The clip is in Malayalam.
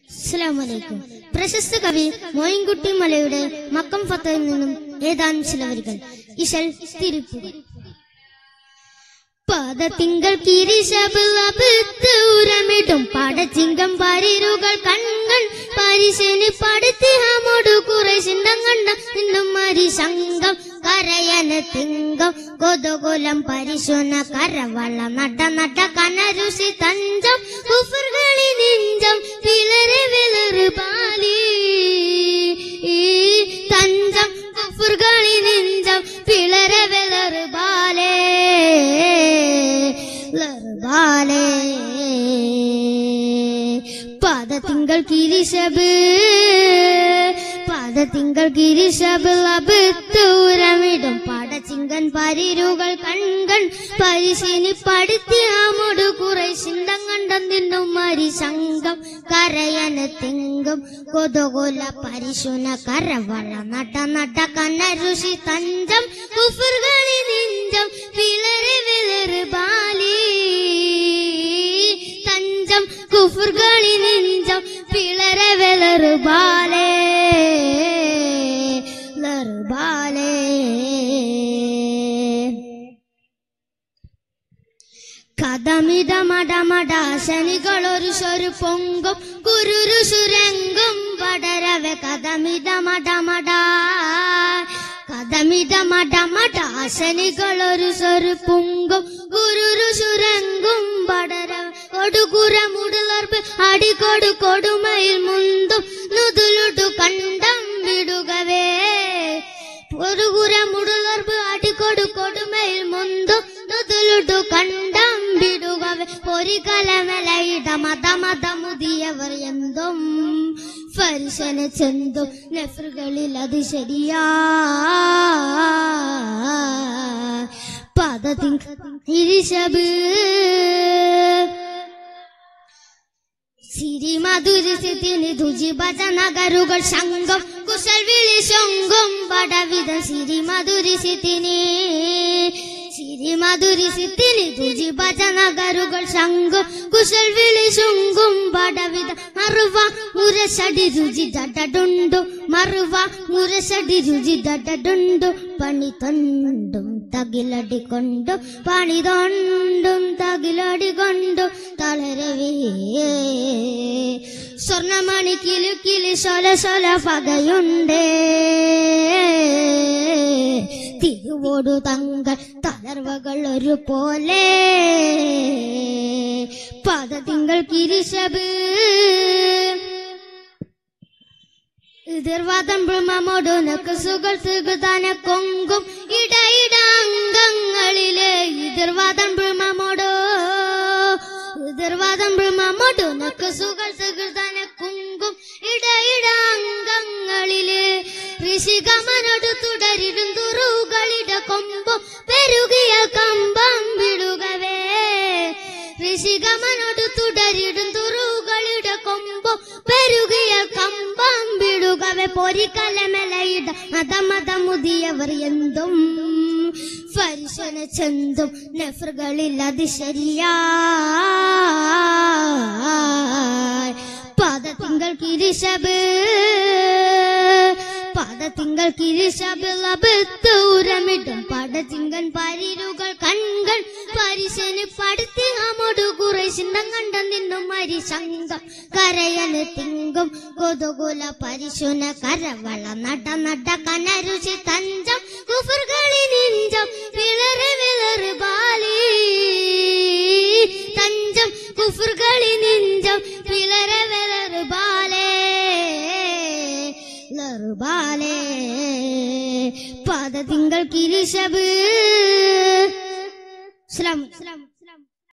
അസ്സലാമലൈക്കും പ്രശസ്ത കവി മോയിൻകുട്ടി മലയുടെ മക്കം ഫത്തയിൽ നിന്നും ഏതാനും ചില വരികൾ ഇശൽ തിരുപ്പുകൾ പാദത്തിങ്കൾ കിരിശബിളബിത്ത് ഉരമിടും പടച്ചിങ്കം പരിരുകൾ കൺകൾ പരിശനി പടുത്തി ഹമോടു കുറെ ചിന്തം കണ്ട നിന്നും മരി ശങ്കം കരയന തിങ്കം കൊതുകുലം പരിശുന കരവള നട നട കനരുഷി തഞ്ചം കുഫറുകളി നെഞ്ചം വിളറ് വിളറ് പാലി തഞ്ചം കുഫറുകളി നെഞ്ചം വിളറ് വിളറ് ബാലേ ലർബാലേ പാദത്തിങ്കൾ കിരിശബ് പാദത്തിങ്കൾ കിരിശബ് ലബത്ത് ഉരമിടും പടച്ചിങ്കൻ പരിരുകൾ കൺകൺ പരിശിനി പടുത്തി ആമോട് കുറെ ചിന്തം കണ്ടം നിന്നും മരി ശങ്കം കരയന തിങ്കം കൊതുകുല പരിശുന കരവള നട നട കനരുഷി തഞ്ചം കുഫറുകളി നെഞ്ചം വിളറ് വിളറ് ബാലി തഞ്ചം കുഫറുകളി നെഞ്ചം പിളര വിളറ് ബാലേ ലറ് ബാലേ കഥമിതമടമടാശനികളൊരു സ്വരു പൊങ്കും കുരുരു സുരംഗം പടരവെ കഥമിതമടമടാ കഥമിതമടമടാശനികളൊരു സ്വരു പൊങ്കും കുരുരു സുരംഗം പടരവ കൊടുകുര മുടലർപ്പ് അടികൊടു കൊടുമയിൽ മുന്തും നുതുലുടു കണ്ടം വിടുകവേ പൊറുകുര മുടലർപ്പ് അടികൊടു കൊടുമയിൽ മുന്തും നുതുലുടു കണ്ടം വിടുകവേ പൊരികലമലയിട മതമത മുതിയവർ എന്തും ഫരിശന ചെന്തും നെഫറുകളിൽ അത് ശരിയാ പദത്തിൻ ഇരിശബ് സിരി മധുരസിത്തിന് ധുജി ഭജനഗരുകൾ ശംഖം കുശൽ വിളി ശംഖം പടവിധ സിരി മധുരസിത്തിന് സിരി മധുരസിത്തിന് ധുജി ഭജനഗരുകൾ ശംഖം കുശൽ വിളി ശുങ്കും പടവിധ മറുവ മുരശടി രുചി ഡഡുണ്ടു മറുവ മുരശടി രുചി ഡഡുണ്ടു പണി തൊണ്ടും തകിലടിക്കൊണ്ടു പണി തൊണ്ടും തകിലടികൊണ്ടു തളരവേ സ്വർണമണി കിലു കിലി സൊല സൊല പകയുണ്ടേ തിരുവോടു തങ്കൾ തളർവകൾ ഒരു പോലെ പദതിങ്കൾ കിരിശബ് എതിർവാദം ബ്രഹ്മമോടു നക്ക് സുകൾ തികുതാന കൊങ്കും ഇടയിട അംഗങ്ങളിലെ എതിർവാദം ബ്രഹ്മമോടോ എതിർവാദം ബ്രഹ്മമോടു നക്ക് സുകൾ തികുതാന കുങ്കും ഇടയിട അംഗങ്ങളിലെ ഋഷികമനോട് തുടരിടും തുറുകളിട കൊമ്പും പെരുകിയ കമ്പം വിടുകവേ ഋഷികമനോട് തുടരിടും തുറുകളിട കൊമ്പും പെരുകിയ കമ്പം വിടുകവേ പൊരിക്കലമലയിട മതമത മുതിയവർ എന്തും ഫരിശന ചെന്തും നെഫറുകളിൽ അത് ശരിയാ പാദത്തിങ്കൾ കിരിശബ് പാദത്തിങ്കൾ കിരിശബിളബത്ത് ഉരമിടും പടച്ചിങ്കൻ പരിരുകൾ കൺകൾ പരിശന് പടുത്തി അമോടു കുറെ ചിന്തം കണ്ട നിന്നും മരി ശങ്കം കരയന് തിങ്കും കൊതുകുല പരിശുന കരവള നട നട കനരുചി തഞ്ചം കുഫറുകളി നെഞ്ചം വിളറ് വിളറ് ബാലി തഞ്ചം കുഫറുകളി നെഞ്ചം വിളറ് വിളറ് ബാലേ ലറുബാലേ പാദതിങ്കൾ കിരിശബ് സ്ലാം